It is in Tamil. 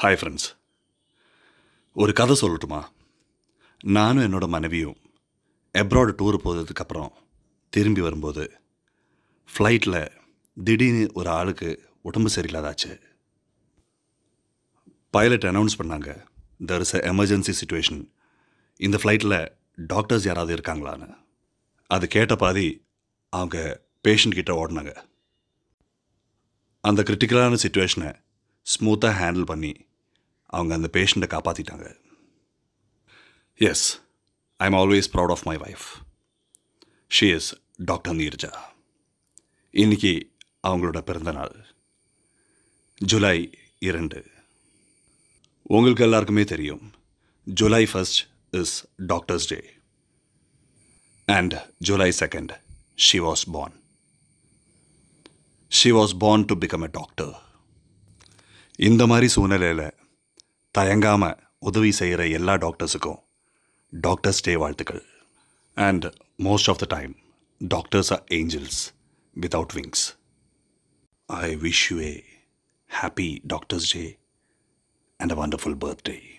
ஹாய் ஃப்ரெண்ட்ஸ் ஒரு கதை சொல்லட்டுமா நானும் என்னோட மனைவியும் எப்ராடு டூர் போனதுக்கப்புறம் திரும்பி வரும்போது ஃப்ளைட்டில் திடீர்னு ஒரு ஆளுக்கு உடம்பு சரியில்லாதாச்சு பைலட் அனௌன்ஸ் பண்ணாங்க there is a emergency situation இந்த ஃப்ளைட்டில் டாக்டர்ஸ் யாராவது இருக்காங்களான்னு அது கேட்ட பாதி அவங்க பேஷண்ட் கிட்ட ஓடினாங்க அந்த கிரிட்டிக்கலான சுச்சுவேஷனை ஸ்மூத்தாக ஹேண்டில் பண்ணி அவங்க அந்த பேஷண்ட்டை காப்பாற்றிட்டாங்க yes I am always proud of my wife she is doctor Neerja இன்னைக்கு அவங்களோட பிறந்த நாள் ஜூலை இரண்டு உங்களுக்கு எல்லாருக்குமே தெரியும் July first is doctors day and July second she was born she was born to become a doctor இந்த மாதிரி சூழ்நிலையில் தயங்காமல் உதவி செய்கிற எல்லா டாக்டர்ஸுக்கும் டாக்டர்ஸ் டே வாழ்த்துக்கள் and most of the time doctors are angels without wings I wish you a happy doctors day and a wonderful birthday